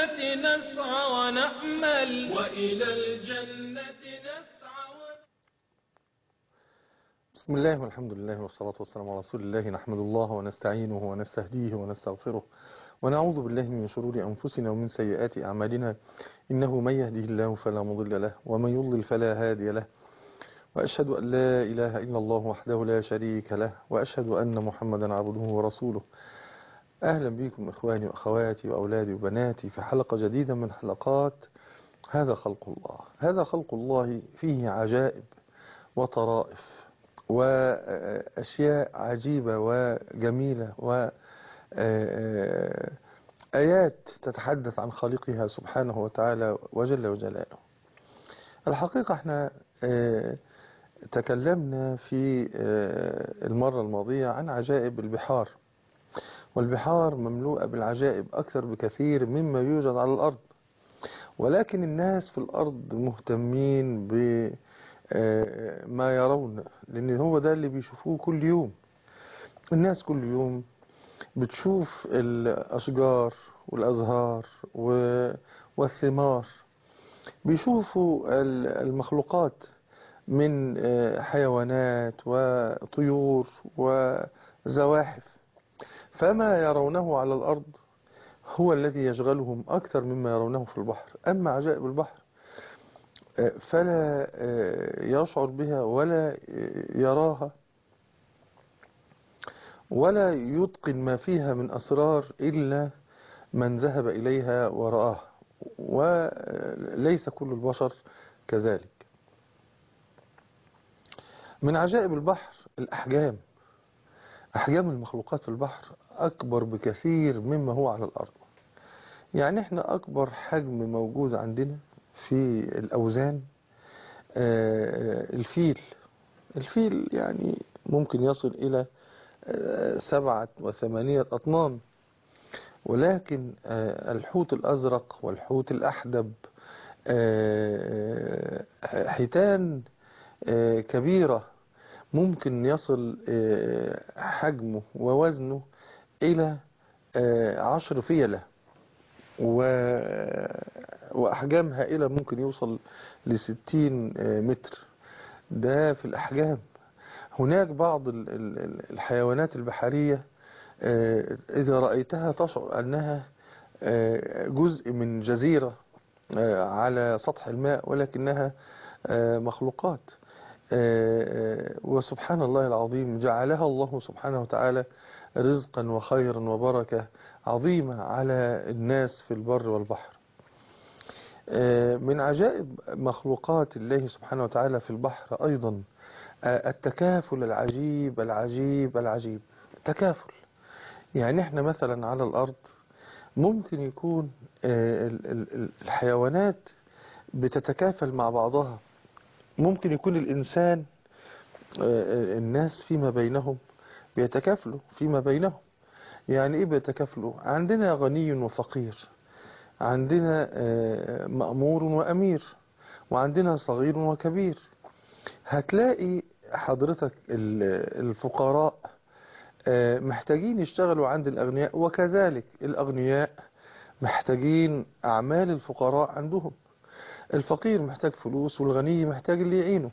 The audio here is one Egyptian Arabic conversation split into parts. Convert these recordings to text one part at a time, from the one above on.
الجنة نسعى ونأمل وإلى الجنة نسعى ونأمل بسم الله والحمد لله والصلاة والسلام على رسول الله نحمد الله ونستعينه ونستهديه ونستغفره ونعوذ بالله من شرور أنفسنا ومن سيئات أعمالنا إنه من يهده الله فلا مضل له ومن يضلل فلا هادي له وأشهد أن لا إله إلا الله وحده لا شريك له وأشهد أن محمدا عبده ورسوله أهلا بكم إخواني وأخواتي وأولادي وبناتي في حلقة جديدة من حلقات هذا خلق الله هذا خلق الله فيه عجائب وطرائف وأشياء عجيبة وجميلة وآيات تتحدث عن خالقها سبحانه وتعالى وجل وجلاله الحقيقة احنا تكلمنا في المرة الماضية عن عجائب البحار والبحار مملوءة بالعجائب أكثر بكثير مما يوجد على الأرض ولكن الناس في الأرض مهتمين بما يرون لأن هو ده اللي بيشوفوه كل يوم الناس كل يوم بتشوف الأشجار والأزهار والثمار بيشوفوا المخلوقات من حيوانات وطيور وزواحف فما يرونه على الأرض هو الذي يشغلهم أكثر مما يرونه في البحر أما عجائب البحر فلا يشعر بها ولا يراها ولا يتقن ما فيها من أسرار إلا من ذهب إليها ورآها وليس كل البشر كذلك من عجائب البحر الأحجام أحجام المخلوقات في البحر أكبر بكثير مما هو على الأرض يعني احنا أكبر حجم موجود عندنا في الأوزان الفيل الفيل يعني ممكن يصل إلى سبعة وثمانية أطنان ولكن الحوت الأزرق والحوت الأحدب حيتان كبيرة ممكن يصل حجمه ووزنه إلى عشر فيلة وأحجام هائلة ممكن يوصل لستين متر ده في الأحجام هناك بعض الحيوانات البحرية إذا رأيتها تشعر أنها جزء من جزيرة على سطح الماء ولكنها مخلوقات وسبحان الله العظيم جعلها الله سبحانه وتعالى رزقا وخيرا وبركة عظيمة على الناس في البر والبحر من عجائب مخلوقات الله سبحانه وتعالى في البحر أيضا التكافل العجيب العجيب العجيب تكافل يعني احنا مثلا على الأرض ممكن يكون الحيوانات بتتكافل مع بعضها ممكن يكون الإنسان الناس فيما بينهم بيتكافلوا فيما بينهم يعني إيه بيتكافلوا عندنا غني وفقير عندنا مأمور وأمير وعندنا صغير وكبير هتلاقي حضرتك الفقراء محتاجين يشتغلوا عند الأغنياء وكذلك الأغنياء محتاجين أعمال الفقراء عندهم الفقير محتاج فلوس والغني محتاج اللي يعينه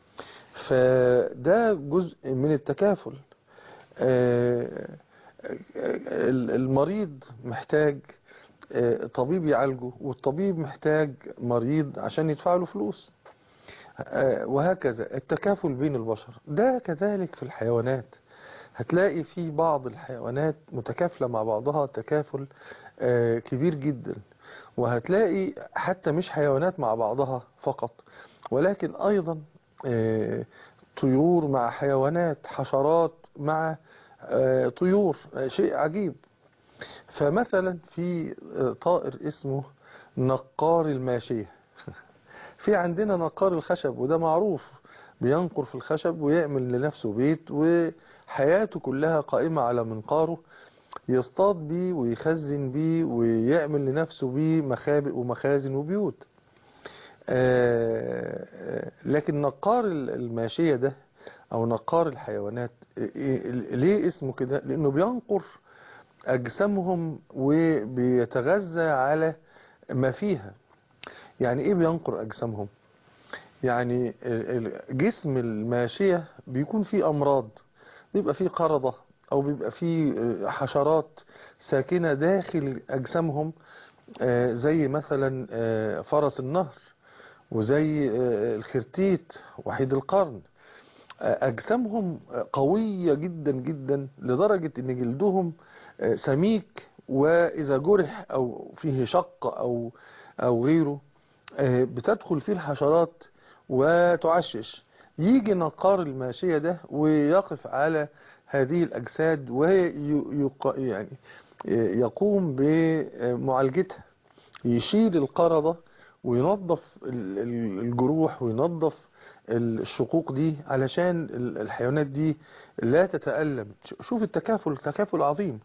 فده جزء من التكافل المريض محتاج طبيب يعالجه والطبيب محتاج مريض عشان يدفع له فلوس وهكذا التكافل بين البشر ده كذلك في الحيوانات هتلاقي في بعض الحيوانات متكافلة مع بعضها تكافل كبير جدا وهتلاقي حتى مش حيوانات مع بعضها فقط ولكن أيضا طيور مع حيوانات حشرات مع طيور شيء عجيب فمثلا في طائر اسمه نقار الماشية في عندنا نقار الخشب وده معروف بينقر في الخشب ويعمل لنفسه بيت وحياته كلها قائمة على منقاره يصطاد بيه ويخزن بيه ويعمل لنفسه بيه مخابئ ومخازن وبيوت لكن نقار الماشية ده او نقار الحيوانات ليه اسمه كده لانه بينقر اجسامهم وبيتغذى على ما فيها يعني ايه بينقر اجسامهم يعني ال- ال- جسم الماشية بيكون فيه امراض بيبقى فيه قرضة او بيبقى فيه آه، حشرات ساكنة داخل اجسامهم آه، زي مثلا آه، فرس النهر وزي آه، الخرتيت وحيد القرن آه، أجسامهم آه، قوية جدا جدا لدرجة أن جلدهم آه، سميك وإذا جرح أو فيه شق أو أو غيره آه، بتدخل فيه الحشرات وتعشش يجي نقار الماشية ده ويقف على هذه الأجساد ويق يعني آه، يقوم بمعالجتها يشيل القرضة وينظف ال- ال- الجروح وينظف الشقوق دي علشان ال- الحيوانات دي لا تتألم ش- شوف التكافل تكافل عظيم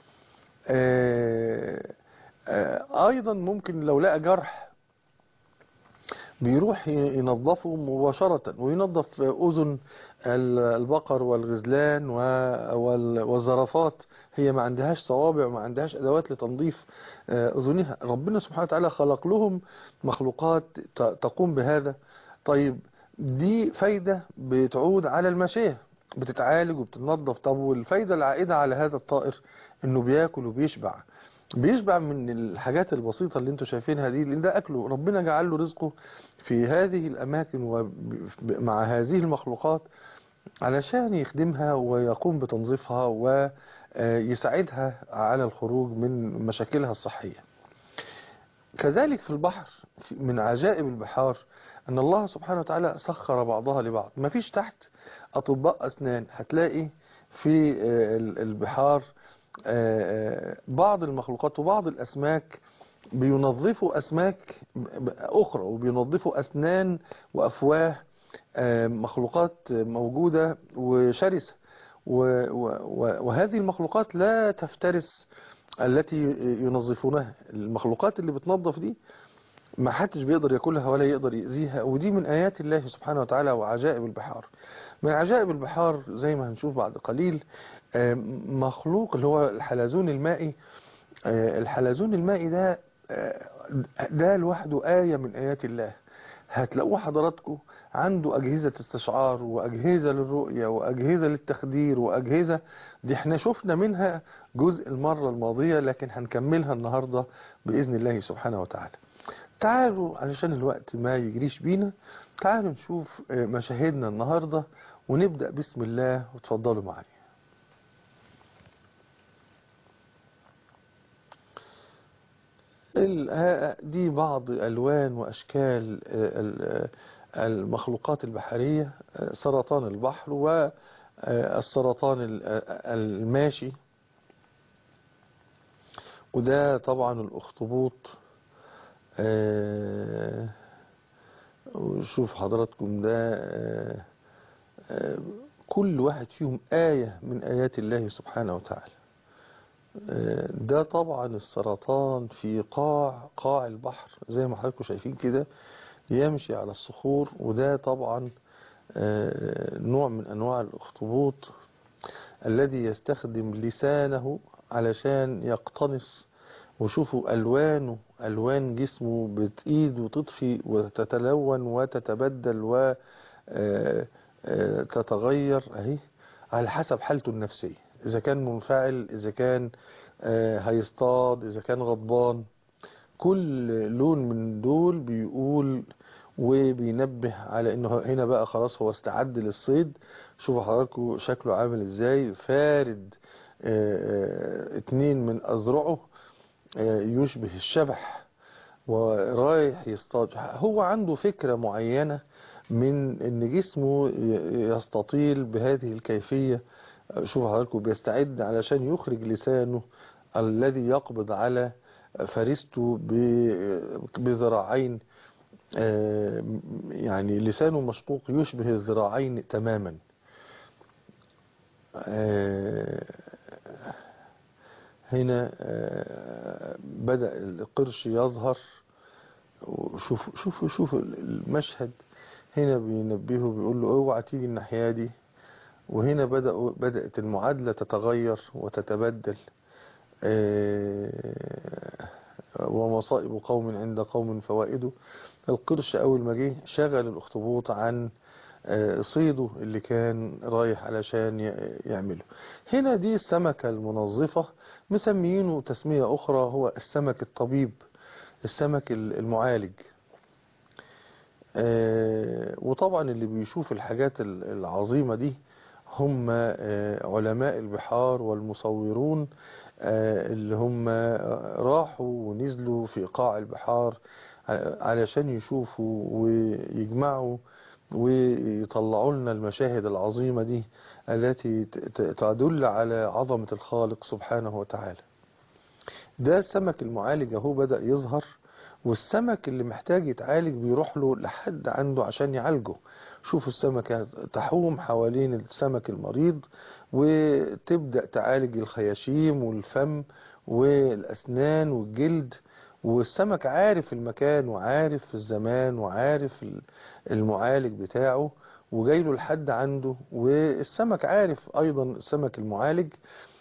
آه، آه، أيضا ممكن لو لقى جرح بيروح ي- ينظفه مباشرة وينظف أذن ال- البقر والغزلان و- وال- والزرافات هي ما عندهاش صوابع وما عندهاش أدوات لتنظيف آه، أذنها ربنا سبحانه وتعالى خلق لهم مخلوقات ت- تقوم بهذا طيب دي فايدة بتعود على الماشية بتتعالج وبتنظف طب والفايدة العائدة على هذا الطائر انه بياكل وبيشبع بيشبع من الحاجات البسيطة اللي انتوا شايفينها دي لان ده اكله ربنا جعل له رزقه في هذه الاماكن ومع هذه المخلوقات علشان يخدمها ويقوم بتنظيفها ويساعدها على الخروج من مشاكلها الصحية كذلك في البحر في- من عجائب البحار أن الله سبحانه وتعالى سخر بعضها لبعض ما فيش تحت أطباء أسنان هتلاقي في آه، ال- البحار آه، آه، بعض المخلوقات وبعض الأسماك بينظفوا أسماك ب- ب- أخرى وبينظفوا أسنان وأفواه آه، مخلوقات موجودة وشرسة و- و- و- وهذه المخلوقات لا تفترس التي ينظفونها المخلوقات اللي بتنظف دي ما حدش بيقدر ياكلها ولا يقدر يأذيها ودي من آيات الله سبحانه وتعالى وعجائب البحار من عجائب البحار زي ما هنشوف بعد قليل آه، مخلوق اللي هو الحلزون المائي آه، الحلزون المائي ده آه، ده لوحده آية من آيات الله هتلاقوه حضراتكم عنده أجهزة استشعار وأجهزة للرؤية وأجهزة للتخدير وأجهزة دي احنا شفنا منها جزء المرة الماضية لكن هنكملها النهاردة بإذن الله سبحانه وتعالى تعالوا علشان الوقت ما يجريش بينا تعالوا نشوف آه، مشاهدنا النهاردة ونبدأ بسم الله وتفضلوا معي ال- ها- دي بعض ألوان وأشكال آه، ال- آه، المخلوقات البحرية آه، سرطان البحر والسرطان ال- آه، الماشي وده طبعا الأخطبوط آه، وشوف حضراتكم ده آه، آه، كل واحد فيهم آية من آيات الله سبحانه وتعالى آه، ده طبعا السرطان في قاع قاع البحر زي ما حضراتكم شايفين كده يمشي على الصخور وده طبعا آه، نوع من أنواع الأخطبوط الذي يستخدم لسانه علشان يقتنص وشوفوا ألوانه ألوان جسمه بتقيد وتطفي وتتلون وتتبدل و آه، آه، تتغير أهي على حسب حالته النفسية إذا كان منفعل إذا كان آه، هيصطاد إذا كان غضبان كل لون من دول بيقول وبينبه على انه هنا بقى خلاص هو استعد للصيد شوفوا حضراتكم شكله عامل ازاي فارد آه، آه، اتنين من اذرعه آه، يشبه الشبح ورايح يصطاد هو عنده فكرة معينة من ان جسمه ي- يستطيل بهذه الكيفية شوفوا حضراتكم بيستعد علشان يخرج لسانه الذي يقبض على فريسته ب- بذراعين آه، يعني لسانه مشقوق يشبه الذراعين تماما آه، هنا آه، بدأ القرش يظهر وشوفوا شوفوا شوفوا المشهد هنا بينبهه بيقول له اوعى تيجي الناحية دي وهنا بدأوا بدأت المعادلة تتغير وتتبدل آه، ومصائب قوم عند قوم فوائده القرش أول ما جه شغل الأخطبوط عن آه، صيده اللي كان رايح علشان ي- يعمله هنا دي السمكة المنظفة مسميينه تسمية أخرى هو السمك الطبيب السمك ال- المعالج آه، وطبعا اللي بيشوف الحاجات ال- العظيمة دي هم آه، علماء البحار والمصورون آه، اللي هم آه، راحوا ونزلوا في قاع البحار ع- علشان يشوفوا ويجمعوا ويطلعوا لنا المشاهد العظيمة دي التي ت- ت- تدل على عظمة الخالق سبحانه وتعالى ده السمك المعالج اهو بدأ يظهر والسمك اللي محتاج يتعالج بيروح له لحد عنده عشان يعالجه شوفوا السمكة تحوم حوالين السمك المريض وتبدأ تعالج الخياشيم والفم والأسنان والجلد والسمك عارف المكان وعارف الزمان وعارف ال- المعالج بتاعه وجاي له لحد عنده والسمك عارف أيضا السمك المعالج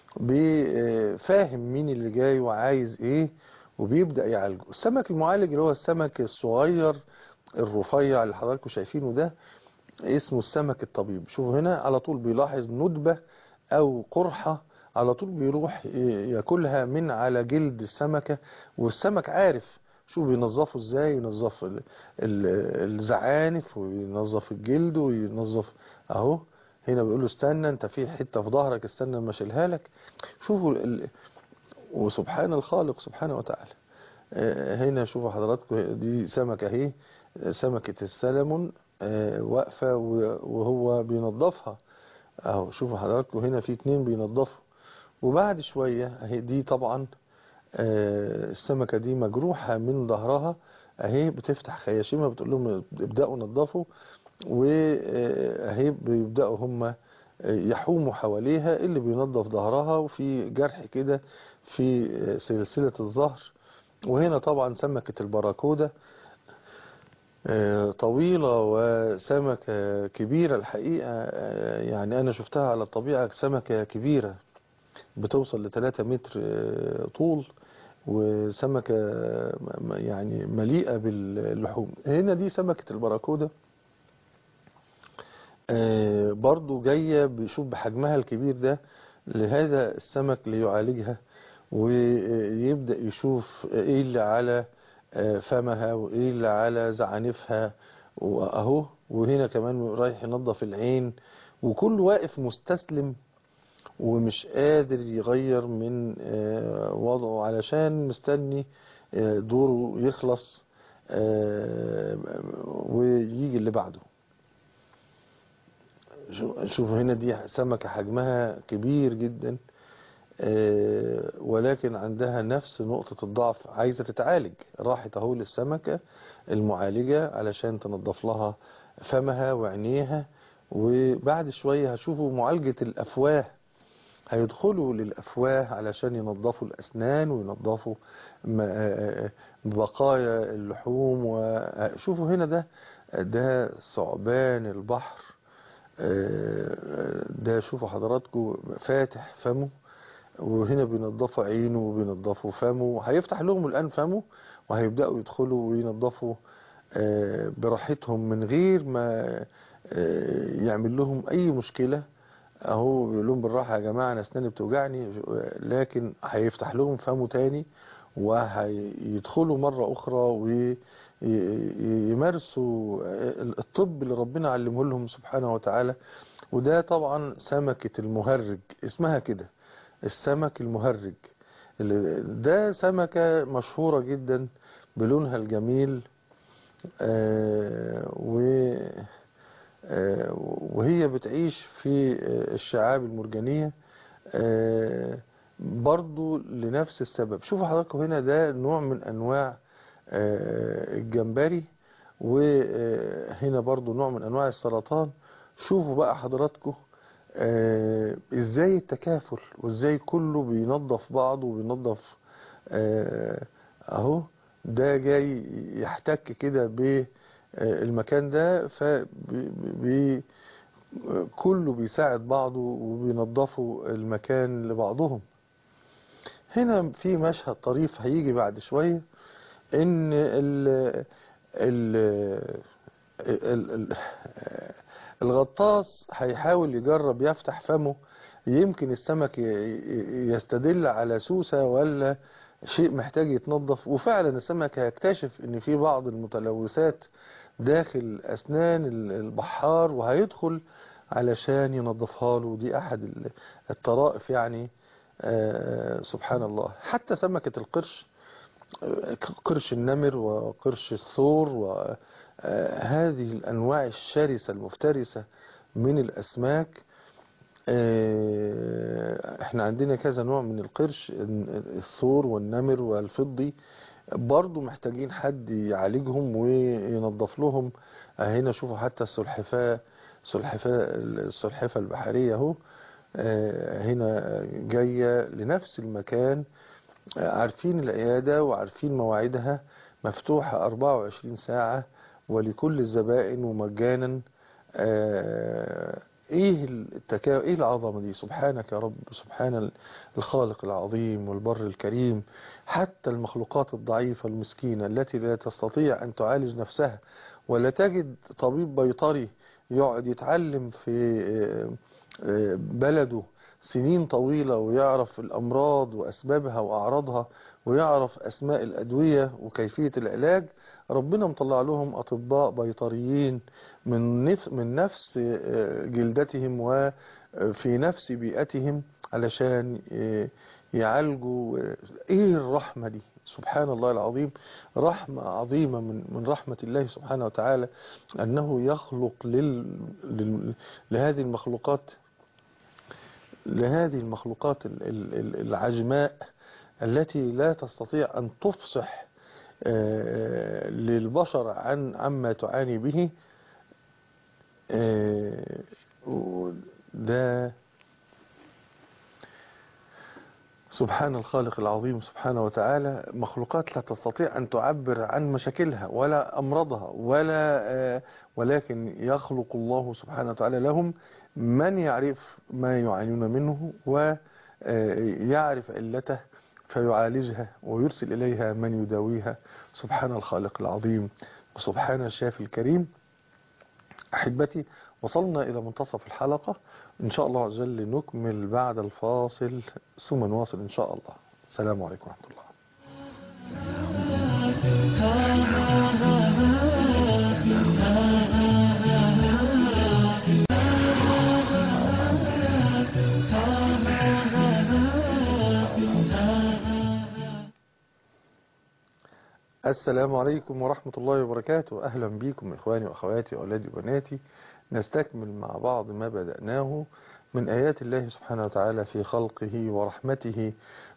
بي- فاهم مين اللي جاي وعايز ايه وبيبدأ يعالجه السمك المعالج اللي هو السمك الصغير الرفيع اللي حضراتكم شايفينه ده اسمه السمك الطبيب شوفوا هنا على طول بيلاحظ ندبة او قرحة على طول بيروح ياكلها من على جلد السمكة والسمك عارف شوف بينظفه ازاي ينظف ال- ال- الزعانف وينظف الجلد وينظف اهو هنا بيقول له استنى انت في حتة في ظهرك استنى ما اشيلها لك شوفوا ال... وسبحان الخالق سبحانه وتعالى آه، هنا شوفوا حضراتكم دي سمكة اهي سمكة السلمون آه، واقفة و- وهو بينظفها اهو شوفوا حضراتكم هنا في اتنين بينظفوا وبعد شوية اهي دي طبعا آه، السمكة دي مجروحة من ظهرها اهي بتفتح خياشيمها بتقول لهم ابدأوا نظفوا واهي بيبدأوا هم يحوموا حواليها اللي بينظف ظهرها وفي جرح كده في سلسلة الظهر وهنا طبعا سمكة البراكودة آه، طويلة وسمكة كبيرة الحقيقة آه، يعني أنا شفتها على الطبيعة سمكة كبيرة بتوصل لثلاثة متر آه، طول وسمكة م- م- يعني مليئة باللحوم هنا دي سمكة البراكودة آه، برضو جاية بشوف بحجمها الكبير ده لهذا السمك ليعالجها ويبدأ يشوف ايه اللي على آه، فمها وايه اللي على زعانفها واهو وهنا كمان رايح ينظف العين وكل واقف مستسلم ومش قادر يغير من آه، وضعه علشان مستني آه، دوره يخلص آه، ويجي اللي بعده شو- شوفوا هنا دي سمكة حجمها كبير جدا آه، ولكن عندها نفس نقطة الضعف عايزة تتعالج راحت اهو للسمكة المعالجة علشان تنظف لها فمها وعينيها وبعد شوية هتشوفوا معالجة الأفواه هيدخلوا للأفواه علشان ينظفوا الأسنان وينظفوا م- آه، بقايا اللحوم وشوفوا هنا ده ده ثعبان البحر آه، ده شوفوا حضراتكم فاتح فمه وهنا بينضفوا عينه وبينضفوا فمه هيفتح لهم الآن فمه وهيبدأوا يدخلوا وينضفوا آه، براحتهم من غير ما آه، يعمل لهم أي مشكلة اهو بيقول لهم بالراحة يا جماعة انا اسناني بتوجعني لكن هيفتح لهم فمه تاني وهيدخلوا مرة اخرى ويمارسوا الطب اللي ربنا علمه لهم سبحانه وتعالى وده طبعا سمكة المهرج اسمها كده السمك المهرج اللي- ده سمكة مشهورة جدا بلونها الجميل آه، و آه، وهي بتعيش في آه، الشعاب المرجانية آه، برضو لنفس السبب شوفوا حضراتكم هنا ده نوع من أنواع آه، الجمبري وهنا برضو نوع من أنواع السرطان شوفوا بقى حضراتكم آه، ازاي التكافل وازاي كله بينظف بعضه وبينظف آه، اهو ده جاي يحتك كده بالمكان ده ف كله بيساعد بعضه وبينظفوا المكان لبعضهم هنا في مشهد طريف هيجي بعد شوية ان ال ال ال ال الغطاس هيحاول يجرب يفتح فمه يمكن السمك ي- ي- يستدل على سوسة ولا شيء محتاج يتنظف وفعلا السمك هيكتشف ان في بعض المتلوثات داخل اسنان ال- البحار وهيدخل علشان ينظفها له دي احد ال- الطرائف يعني آه، سبحان الله حتى سمكة القرش آه، قرش النمر وقرش الثور وهذه الأنواع الشرسة المفترسة من الأسماك آه، احنا عندنا كذا نوع من القرش الثور والنمر والفضي برضو محتاجين حد يعالجهم وينظف لهم آه، هنا شوفوا حتى السلحفاة سلحفاة السلحفاة البحرية اهو آه، هنا جاية لنفس المكان آه، عارفين العيادة وعارفين مواعيدها مفتوحة 24 ساعة ولكل الزبائن ومجانا آه، ايه التكا... ايه العظمة دي سبحانك يا رب سبحان الخالق العظيم والبر الكريم حتى المخلوقات الضعيفة المسكينة التي لا تستطيع ان تعالج نفسها ولا تجد طبيب بيطري يقعد يتعلم في آه، آه، بلده سنين طويلة ويعرف الأمراض وأسبابها وأعراضها ويعرف أسماء الأدوية وكيفية العلاج ربنا مطلع لهم أطباء بيطريين من نفس, من نفس آه، جلدتهم وفي نفس بيئتهم علشان آه، يعالجوا آه، إيه الرحمة دي سبحان الله العظيم رحمة عظيمة من من رحمة الله سبحانه وتعالى أنه يخلق لل لل لهذه المخلوقات لهذه المخلوقات ال- ال- ال- العجماء التي لا تستطيع أن تفصح آه، للبشر عن عما تعاني به آه، ده سبحان الخالق العظيم سبحانه وتعالى مخلوقات لا تستطيع أن تعبر عن مشاكلها ولا أمراضها ولا آه، ولكن يخلق الله سبحانه وتعالى لهم من يعرف ما يعانون منه ويعرف علته فيعالجها ويرسل إليها من يداويها سبحان الخالق العظيم وسبحان الشافي الكريم أحبتي وصلنا إلى منتصف الحلقة إن شاء الله عز وجل نكمل بعد الفاصل ثم نواصل إن شاء الله السلام عليكم ورحمة الله السلام عليكم ورحمة الله وبركاته أهلا بكم إخواني وأخواتي وأولادي وبناتي نستكمل مع بعض ما بدأناه من آيات الله سبحانه وتعالى في خلقه ورحمته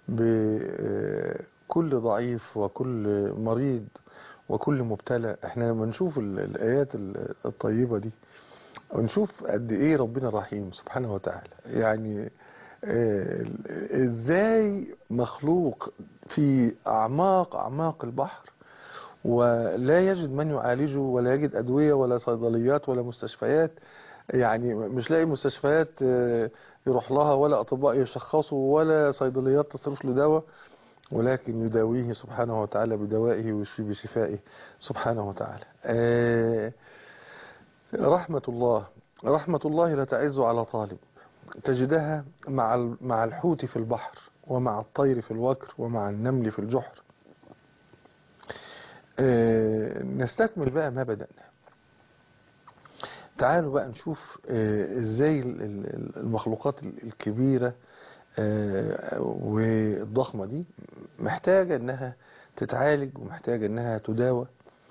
بكل ضعيف وكل مريض وكل مبتلى احنا لما نشوف ال- الآيات ال- الطيبة دي ونشوف قد ايه ربنا رحيم سبحانه وتعالى يعني آه، ازاي مخلوق في اعماق اعماق البحر ولا يجد من يعالجه ولا يجد ادويه ولا صيدليات ولا مستشفيات يعني مش لاقي مستشفيات آه، يروح لها ولا اطباء يشخصوا ولا صيدليات تصرف له دواء ولكن يداويه سبحانه وتعالى بدوائه ويشفي بشفائه سبحانه وتعالى آه، رحمة الله رحمة الله لا تعز على طالب تجدها مع ال- مع الحوت في البحر ومع الطير في الوكر ومع النمل في الجحر آه، نستكمل بقى ما بدأنا تعالوا بقى نشوف آه، ازاي ال- ال- المخلوقات ال- الكبيرة آه، والضخمة دي محتاجة انها تتعالج ومحتاجة انها تداوى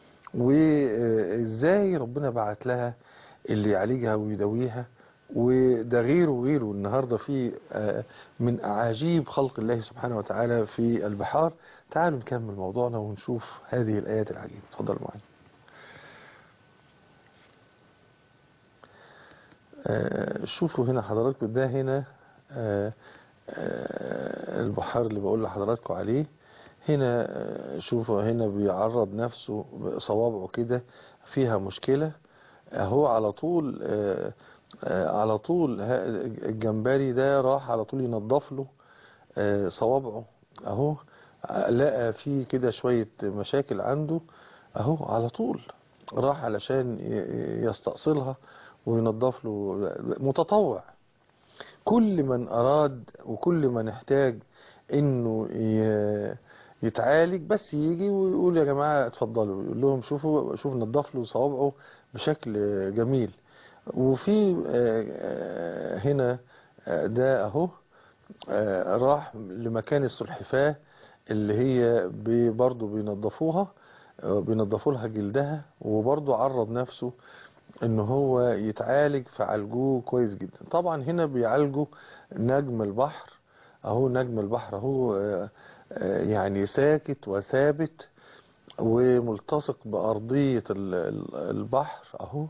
وازاي ربنا بعت لها اللي يعالجها ويداويها وده غيره وغيره النهاردة في آه، من أعاجيب خلق الله سبحانه وتعالى في البحار تعالوا نكمل موضوعنا ونشوف هذه الآيات العجيبة تفضلوا معي آه، شوفوا هنا حضراتكم ده هنا آه، آه، البحار اللي بقول لحضراتكم عليه هنا آه، شوفوا هنا بيعرض نفسه صوابعه كده فيها مشكلة هو على طول آه، آه، على طول ها- الجمبري ده راح على طول ينظف له آه، صوابعه اهو لقى فيه كده شوية مشاكل عنده اهو على طول راح علشان ي- يستأصلها وينظف له متطوع كل من أراد وكل من احتاج إنه ي- يتعالج بس يجي ويقول يا جماعة اتفضلوا يقول لهم شوفوا شوف نضف له صوابعه بشكل جميل وفي آه، آه، هنا آه، ده أهو آه، راح لمكان السلحفاة اللي هي بي- برضه بينظفوها آه، بينظفوا لها جلدها وبرضه عرض نفسه ان هو يتعالج فعالجوه كويس جدا طبعا هنا بيعالجوا نجم البحر اهو نجم البحر اهو آه، آه، يعني ساكت وثابت وملتصق بأرضية ال- ال- البحر اهو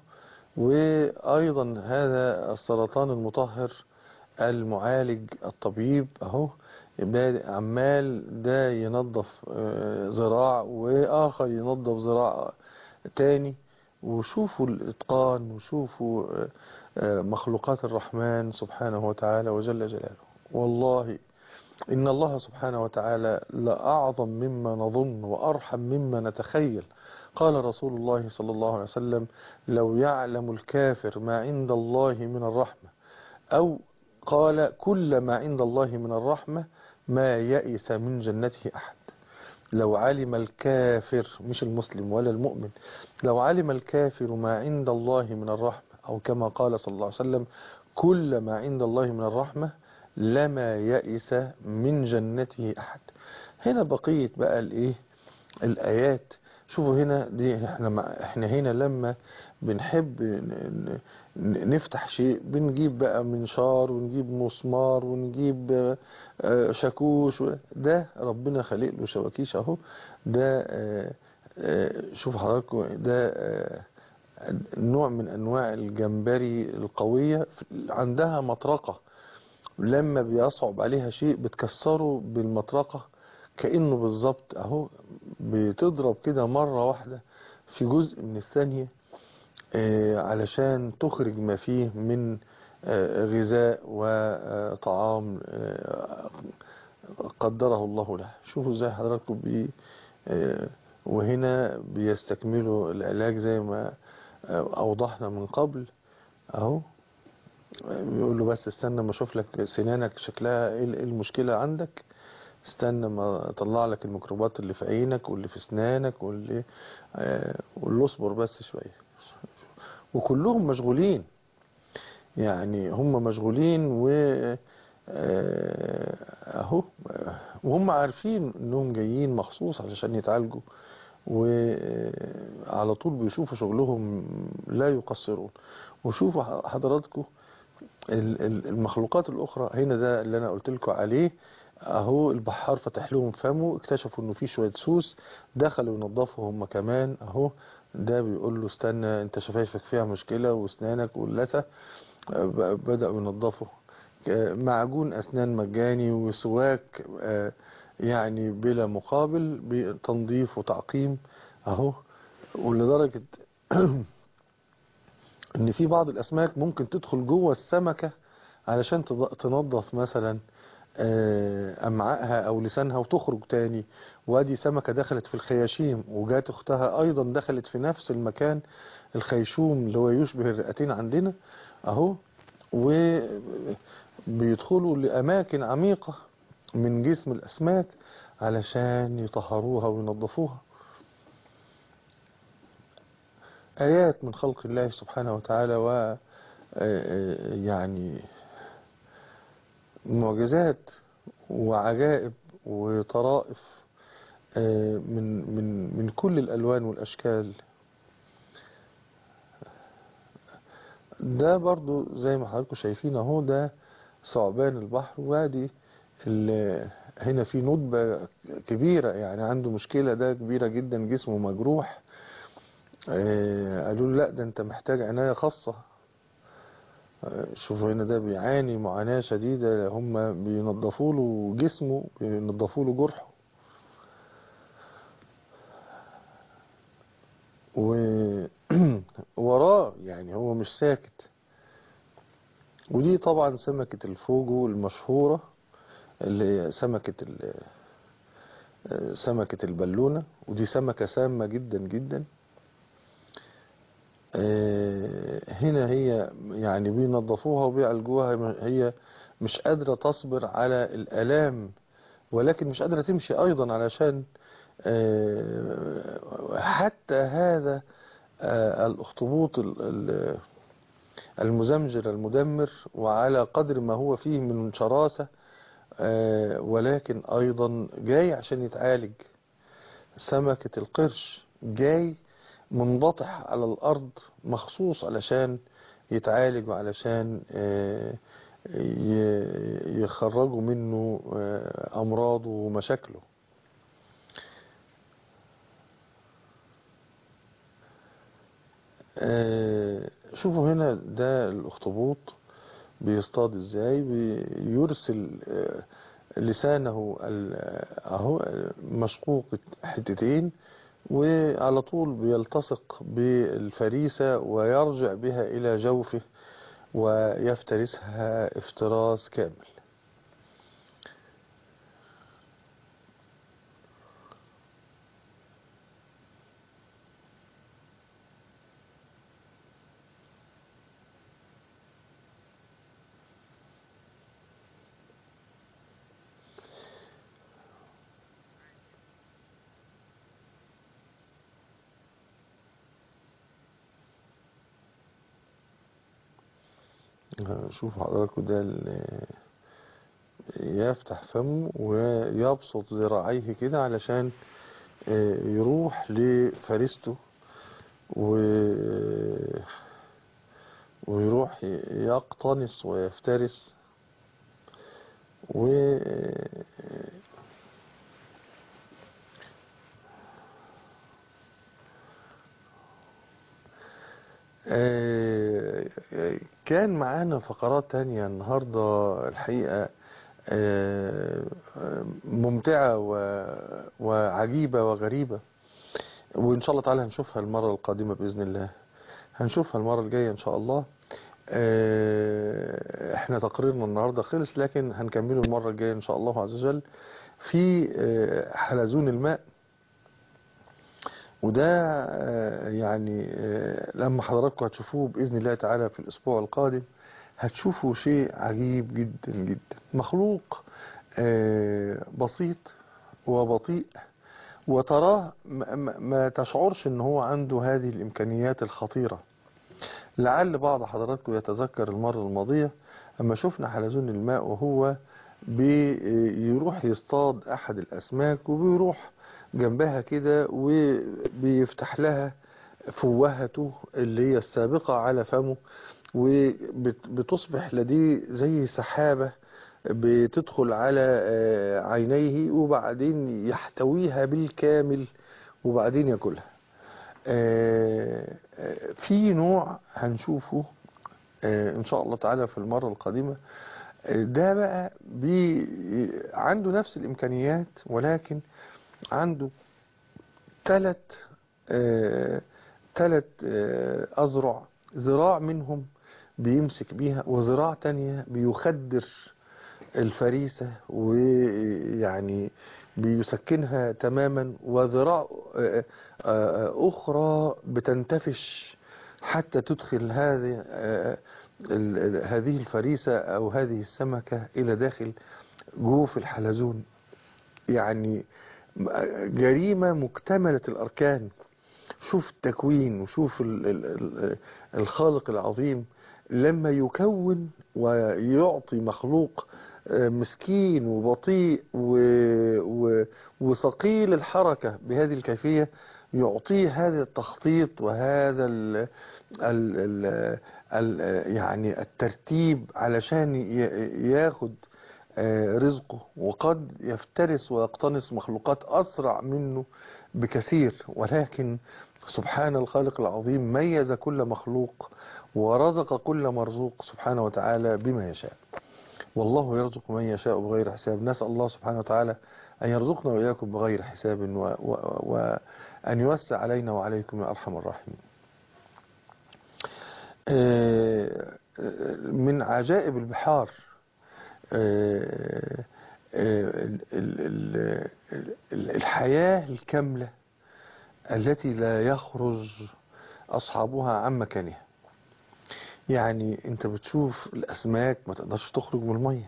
وايضا هذا السرطان المطهر المعالج الطبيب اهو يبقى عمال ده ينظف آه، ذراع واخر ينظف ذراع تاني وشوفوا الاتقان وشوفوا آه، آه، مخلوقات الرحمن سبحانه وتعالى وجل جلاله والله إن الله سبحانه وتعالى لأعظم مما نظن وأرحم مما نتخيل قال رسول الله صلى الله عليه وسلم لو يعلم الكافر ما عند الله من الرحمة أو قال كل ما عند الله من الرحمة ما يئس من جنته أحد لو علم الكافر مش المسلم ولا المؤمن لو علم الكافر ما عند الله من الرحمة أو كما قال صلى الله عليه وسلم كل ما عند الله من الرحمة لما يئس من جنته أحد هنا بقية بقى الإيه الآيات شوفوا هنا دي احنا مع احنا هنا لما بنحب ن- ن- نفتح شيء بنجيب بقى منشار ونجيب مسمار ونجيب آه، آه، شاكوش و- ده ربنا خلق له شواكيش اهو ده آه، آه، شوف حضراتكم ده آه، نوع من انواع الجمبري القوية عندها مطرقة لما بيصعب عليها شيء بتكسره بالمطرقة كأنه بالظبط اهو بتضرب كده مرة واحدة في جزء من الثانية آه، علشان تخرج ما فيه من آه، غذاء وطعام آه، قدره الله له شوفوا ازاي حضراتكم بي آه، وهنا بيستكملوا العلاج زي ما آه، اوضحنا من قبل اهو بيقول له بس استنى ما اشوف لك سنانك شكلها ايه إيه المشكلة عندك استنى ما اطلع لك الميكروبات اللي في عينك واللي في اسنانك واللي آه، قول له اصبر بس شوية وكلهم مشغولين يعني هم مشغولين و آه، اهو آه، وهم عارفين انهم جايين مخصوص علشان يتعالجوا وعلى طول بيشوفوا شغلهم لا يقصرون وشوفوا حضراتكم ال- ال- المخلوقات الأخرى هنا ده اللي أنا قلت لكم عليه أهو البحار فتح لهم فمه اكتشفوا إنه في شوية سوس دخلوا ينظفوا هم كمان أهو ده بيقول له استنى أنت شفايفك فيها مشكلة وأسنانك واللثة ب- بدأوا ينظفوا ك- معجون أسنان مجاني وسواك آه، يعني بلا مقابل بتنظيف وتعقيم أهو ولدرجة ان في بعض الاسماك ممكن تدخل جوه السمكة علشان تض- تنظف مثلا آه، امعائها او لسانها وتخرج تاني وادي سمكة دخلت في الخياشيم وجات اختها ايضا دخلت في نفس المكان الخيشوم اللي هو يشبه الرئتين عندنا اهو وبيدخلوا لاماكن عميقة من جسم الاسماك علشان يطهروها وينظفوها آيات من خلق الله سبحانه وتعالى و آه، آه، يعني معجزات وعجائب وطرائف آه، من من من كل الألوان والأشكال ده برضو زي ما حضراتكم شايفين اهو ده ثعبان البحر وادي ال- هنا في ندبة كبيرة يعني عنده مشكلة ده كبيرة جدا جسمه مجروح آه، قالوا له لا ده انت محتاج عناية خاصة آه، شوفوا هنا ده بيعاني معاناة شديدة هم بينظفوا له جسمه بينظفوا له جرحه ووراه يعني هو مش ساكت ودي طبعا سمكة الفوجو المشهورة اللي هي سمكة ال- آه، سمكة البالونة ودي سمكة سامة جدا جدا آه، هنا هي يعني بينظفوها وبيعالجوها هي مش قادرة تصبر على الآلام ولكن مش قادرة تمشي أيضا علشان آه، حتى هذا آه، الأخطبوط ال- ال- المزمجر المدمر وعلى قدر ما هو فيه من شراسة آه، ولكن أيضا جاي عشان يتعالج سمكة القرش جاي منبطح على الأرض مخصوص علشان يتعالج وعلشان آه، ي- يخرجوا منه آه، أمراضه ومشاكله آه، شوفوا هنا ده الأخطبوط بيصطاد ازاي بيرسل آه، لسانه ال- اهو مشقوق حتتين وعلى طول بيلتصق بالفريسة ويرجع بها إلى جوفه ويفترسها افتراس كامل شوف حضراتكم ده ال- يفتح فمه ويبسط ذراعيه كده علشان آه، يروح لفريسته و ويروح يقتنص ويفترس و آه، كان معانا فقرات تانية النهاردة الحقيقة آه، ممتعة و- وعجيبة وغريبة وإن شاء الله تعالى هنشوفها المرة القادمة بإذن الله هنشوفها المرة الجاية إن شاء الله آه، احنا تقريرنا النهاردة خلص لكن هنكمله المرة الجاية إن شاء الله عز وجل في آه، حلزون الماء وده آه، يعني آه، لما حضراتكم هتشوفوه بإذن الله تعالى في الأسبوع القادم هتشوفوا شيء عجيب جدا جدا مخلوق آه، بسيط وبطيء وتراه ما- ما ما تشعرش ان هو عنده هذه الامكانيات الخطيرة لعل بعض حضراتكم يتذكر المرة الماضية اما شفنا حلزون الماء وهو بيروح يصطاد احد الاسماك وبيروح جنبها كده وبيفتح لها فوهته اللي هي السابقة على فمه وبتصبح لديه زي سحابة بتدخل على آه، عينيه وبعدين يحتويها بالكامل وبعدين ياكلها آه، آه، في نوع هنشوفه آه، ان شاء الله تعالى في المرة القادمة آه، ده بقى بي عنده نفس الامكانيات ولكن عنده ثلاث ثلاث أذرع ذراع منهم بيمسك بيها وذراع تانية بيخدر الفريسة ويعني بيسكنها تماما وذراع آه، آه، أخرى بتنتفش حتى تدخل هذه آه، ال- ال- هذه الفريسة أو هذه السمكة إلى داخل جوف الحلزون يعني جريمة مكتملة الأركان شوف التكوين وشوف ال- ال- ال- الخالق العظيم لما يكون ويعطي مخلوق آه، مسكين وبطيء و- و- وثقيل الحركة بهذه الكيفية يعطيه هذا التخطيط وهذا ال ال ال ال يعني الترتيب علشان ي- ياخد آه، رزقه وقد يفترس ويقتنص مخلوقات أسرع منه بكثير ولكن سبحان الخالق العظيم ميز كل مخلوق ورزق كل مرزوق سبحانه وتعالى بما يشاء والله يرزق من يشاء بغير حساب نسأل الله سبحانه وتعالى أن يرزقنا وإياكم بغير حساب و- و- وأن يوسع علينا وعليكم يا أرحم الراحمين آه، آه، من عجائب البحار آه، ال- ال- ال- ال- الحياة الكاملة التي لا يخرج أصحابها عن مكانها يعني انت بتشوف الأسماك ما تقدرش تخرج من المية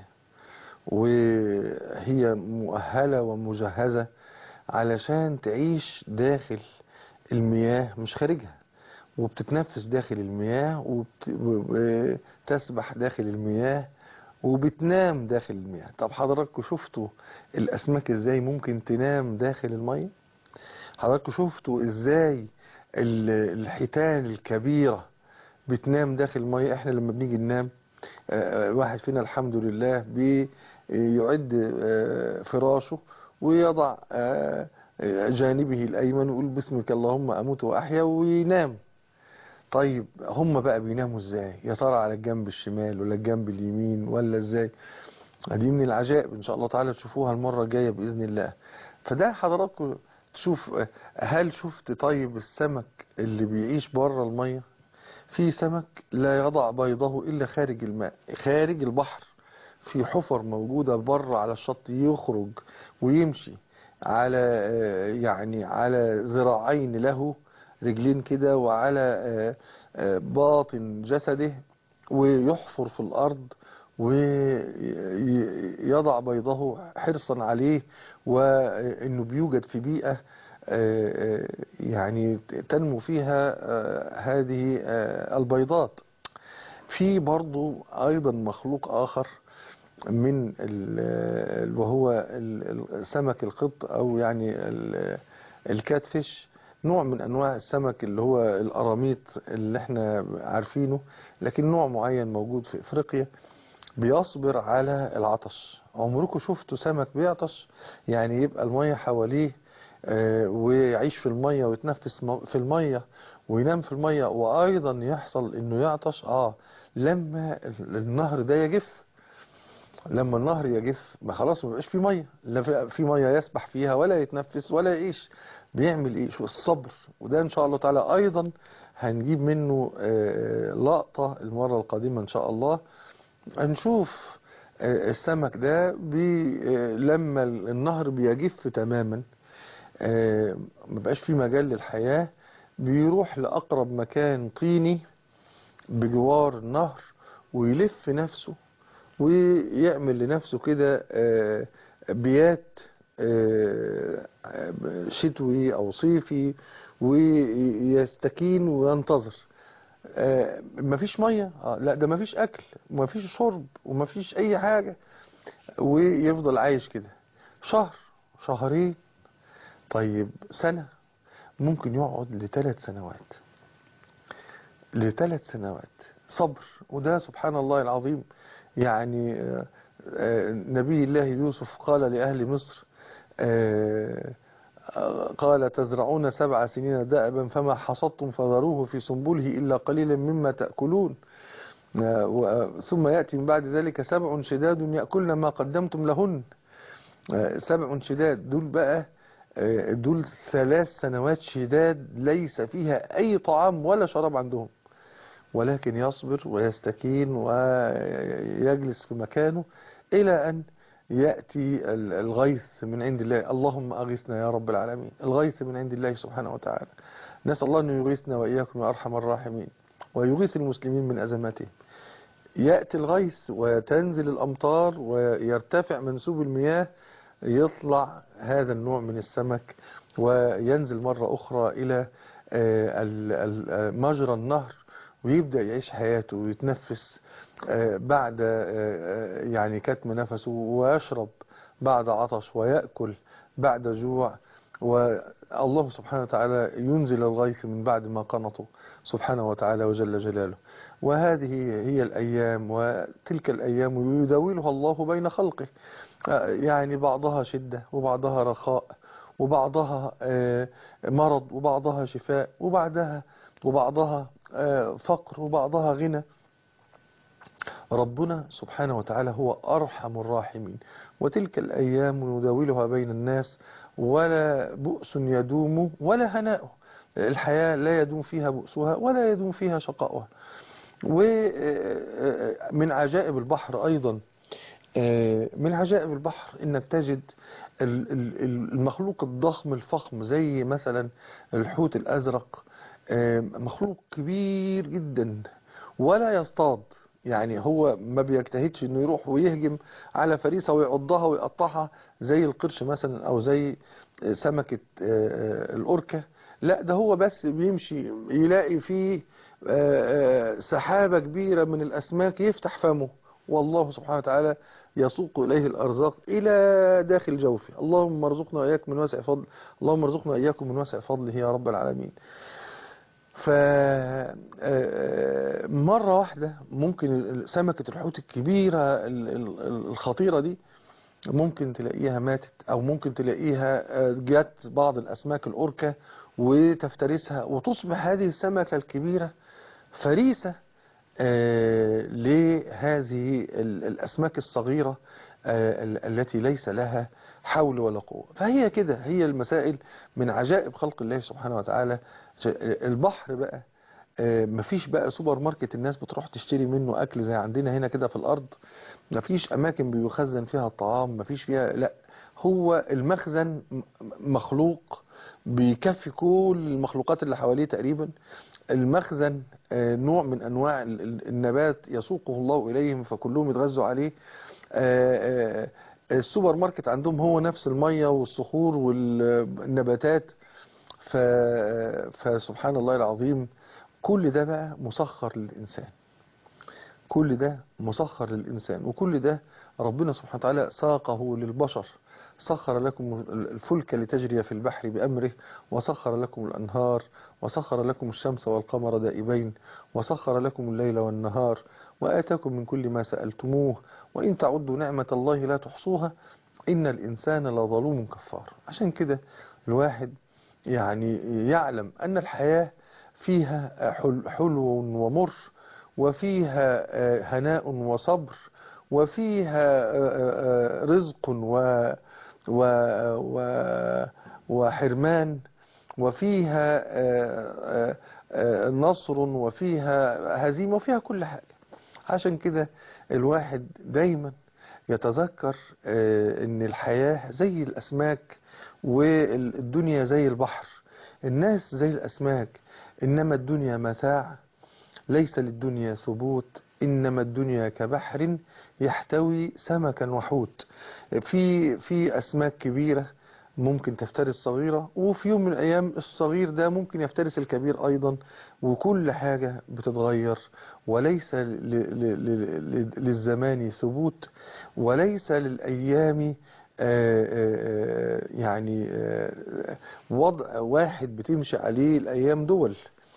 وهي مؤهلة ومجهزة علشان تعيش داخل المياه مش خارجها وبتتنفس داخل المياه وبتسبح داخل المياه وبتنام داخل المياه طب حضراتكم شفتوا الأسماك ازاي ممكن تنام داخل المية حضراتكم شفتوا ازاي ال- الحيتان الكبيرة بتنام داخل المية احنا لما بنيجي ننام آه، الواحد فينا الحمد لله بيعد آه، فراشه ويضع آه، آه، جانبه الأيمن ويقول باسمك اللهم أموت وأحيا وينام طيب هم بقى بيناموا ازاي يا ترى على الجنب الشمال ولا الجنب اليمين ولا ازاي دي من العجائب ان شاء الله تعالى تشوفوها المرة الجاية بإذن الله فده حضراتكم تشوف آه، هل شفت طيب السمك اللي بيعيش بره المية في سمك لا يضع بيضه إلا خارج الماء خارج البحر في حفر موجودة بره على الشط يخرج ويمشي على آه، يعني على ذراعين له رجلين كده وعلى آه، آه، باطن جسده ويحفر في الأرض ويضع بيضه حرصا عليه وانه بيوجد في بيئة آه، آه، يعني تنمو فيها آه، هذه آه، البيضات في برضو ايضا مخلوق اخر من ال- وهو ال- السمك القط او يعني ال- الكاتفيش نوع من انواع السمك اللي هو القراميط اللي احنا عارفينه لكن نوع معين موجود في افريقيا بيصبر على العطش عمركم شفتوا سمك بيعطش يعني يبقى المية حواليه آه، ويعيش في المية ويتنفس م- في المية وينام في المية وأيضا يحصل إنه يعطش آه لما ال- النهر ده يجف لما النهر يجف ما خلاص ما بقاش في مية لا في- في مية يسبح فيها ولا يتنفس ولا يعيش بيعمل ايه شو الصبر وده ان شاء الله تعالى ايضا هنجيب منه آه، لقطة المرة القادمة ان شاء الله هنشوف آه، السمك ده بي آه، لما النهر بيجف تماما آه، مبقاش في مجال للحياة بيروح لأقرب مكان طيني بجوار النهر ويلف نفسه ويعمل لنفسه كده آه، بيات آه، شتوي أو صيفي ويستكين وينتظر آه، مفيش مية آه، لا ده مفيش أكل ومفيش شرب ومفيش أي حاجة ويفضل عايش كده شهر شهرين طيب سنة ممكن يقعد لثلاث سنوات لثلاث سنوات صبر وده سبحان الله العظيم يعني آه، آه، نبي الله يوسف قال لأهل مصر آه، آه، قال تزرعون سبع سنين دأبا فما حصدتم فذروه في سنبله إلا قليلا مما تأكلون آه، و- ثم يأتي من بعد ذلك سبع شداد يأكلن ما قدمتم لهن آه، سبع شداد دول بقى آه، دول ثلاث سنوات شداد ليس فيها أي طعام ولا شراب عندهم ولكن يصبر ويستكين ويجلس في مكانه إلى أن يأتي ال- الغيث من عند الله اللهم أغثنا يا رب العالمين الغيث من عند الله سبحانه وتعالى نسأل الله أن يغيثنا وإياكم يا أرحم الراحمين ويغيث المسلمين من أزماتهم يأتي الغيث وتنزل الأمطار ويرتفع منسوب المياه يطلع هذا النوع من السمك وينزل مرة أخرى إلى آه، ال- ال- مجرى النهر ويبدأ يعيش حياته ويتنفس آه، بعد آه، آه، يعني كتم نفسه ويشرب بعد عطش ويأكل بعد جوع والله سبحانه وتعالى ينزل الغيث من بعد ما قنطوا سبحانه وتعالى وجل جلاله وهذه هي الأيام وتلك الأيام يداولها الله بين خلقه آه، يعني بعضها شدة وبعضها رخاء وبعضها آه، مرض وبعضها شفاء وبعدها وبعضها آه، فقر وبعضها غنى ربنا سبحانه وتعالى هو أرحم الراحمين وتلك الأيام نداولها بين الناس ولا بؤس يدوم ولا هناء الحياة لا يدوم فيها بؤسها ولا يدوم فيها شقاؤها ومن عجائب البحر أيضا آه، من عجائب البحر انك تجد ال- ال- ال- المخلوق الضخم الفخم زي مثلا الحوت الازرق آه، مخلوق كبير جدا ولا يصطاد يعني هو ما بيجتهدش انه يروح ويهجم على فريسة ويعضها ويقطعها زي القرش مثلا او زي سمكة آه، آه، الأوركة لا ده هو بس بيمشي يلاقي فيه آه، آه، سحابة كبيرة من الأسماك يفتح فمه والله سبحانه وتعالى يسوق إليه الأرزاق إلى داخل جوفه اللهم ارزقنا وإياك من واسع فضل اللهم ارزقنا وإياكم من واسع فضله يا رب العالمين ف آه، مرة واحدة ممكن سمكة الحوت الكبيرة ال- ال- الخطيرة دي ممكن تلاقيها ماتت او ممكن تلاقيها آه، جت بعض الاسماك الاوركا وتفترسها وتصبح هذه السمكة الكبيرة فريسة آه، لهذه ال- الاسماك الصغيرة آه، ال- التي ليس لها حول ولا قوة فهي كده هي المسائل من عجائب خلق الله سبحانه وتعالى ش- البحر بقى آه، مفيش بقى سوبر ماركت الناس بتروح تشتري منه اكل زي عندنا هنا كده في الارض مفيش اماكن بيخزن فيها الطعام مفيش فيها لا هو المخزن م- مخلوق بيكفي كل المخلوقات اللي حواليه تقريبا المخزن آه، نوع من انواع ال- ال- النبات يسوقه الله اليهم فكلهم يتغذوا عليه آه، آه، السوبر ماركت عندهم هو نفس المية والصخور والنباتات ف... فسبحان الله العظيم كل ده بقى مسخر للإنسان كل ده مسخر للإنسان وكل ده ربنا سبحانه وتعالى ساقه للبشر سخر لكم الفلك لتجري في البحر بأمره وسخر لكم الأنهار وسخر لكم الشمس والقمر دائبين وسخر لكم الليل والنهار وآتاكم من كل ما سألتموه وإن تعدوا نعمة الله لا تحصوها إن الإنسان لظلوم كفار عشان كده الواحد يعني يعلم أن الحياة فيها حل- حلو ومر وفيها آه، هناء وصبر وفيها آه، آه، رزق و و و وحرمان وفيها آه، آه، آه، نصر وفيها هزيمة وفيها كل حاجة عشان كده الواحد دايما يتذكر آه، ان الحياة زي الاسماك والدنيا زي البحر الناس زي الاسماك انما الدنيا متاع ليس للدنيا ثبوت إنما الدنيا كبحر يحتوي سمكا وحوت في في أسماك كبيرة ممكن تفترس صغيرة وفي يوم من الأيام الصغير ده ممكن يفترس الكبير أيضا وكل حاجة بتتغير وليس ل- ل- ل- ل- للزمان ثبوت وليس للأيام آه، آه، آه، يعني آه، وضع واحد بتمشي عليه الأيام دول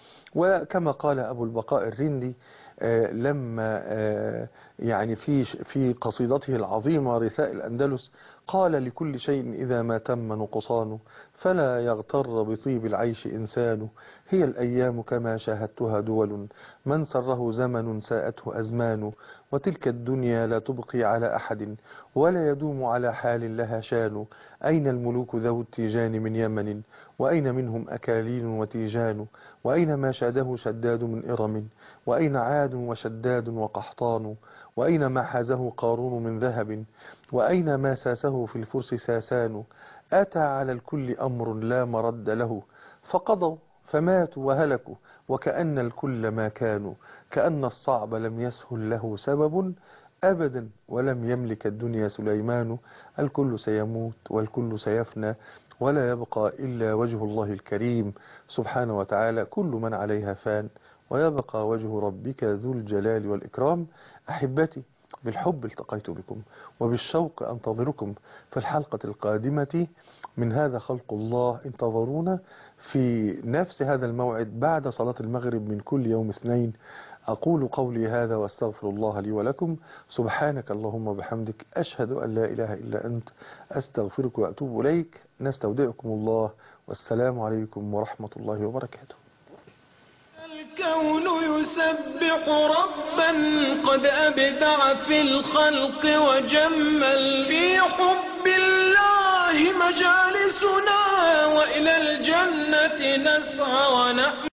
وكما قال أبو البقاء الرندي آه، لما آه، يعني في في قصيدته العظيمة رثاء الأندلس قال لكل شيء إذا ما تم نقصانه فلا يغتر بطيب العيش إنسان هي الأيام كما شاهدتها دول من سره زمن ساءته أزمان وتلك الدنيا لا تبقي على أحد ولا يدوم على حال لها شان أين الملوك ذو التيجان من يمن وأين منهم أكاليل وتيجان وأين ما شاده شداد من إرم وأين عاد وشداد وقحطان وأين ما حازه قارون من ذهب وأين ما ساسه في الفرس ساسان أتى على الكل أمر لا مرد له فقضوا فماتوا وهلكوا وكأن الكل ما كانوا كأن الصعب لم يسهل له سبب أبدا ولم يملك الدنيا سليمان الكل سيموت والكل سيفنى ولا يبقى إلا وجه الله الكريم سبحانه وتعالى كل من عليها فان ويبقى وجه ربك ذو الجلال والإكرام أحبتي بالحب التقيت بكم وبالشوق أنتظركم في الحلقة القادمة من هذا خلق الله انتظرونا في نفس هذا الموعد بعد صلاة المغرب من كل يوم اثنين أقول قولي هذا واستغفر الله لي ولكم سبحانك اللهم وبحمدك أشهد أن لا إله إلا أنت أستغفرك وأتوب إليك نستودعكم الله والسلام عليكم ورحمة الله وبركاته الكون يسبح ربا قد أبدع في الخلق وجمل في حب الله مجالسنا وإلى الجنة نسعى ونأمل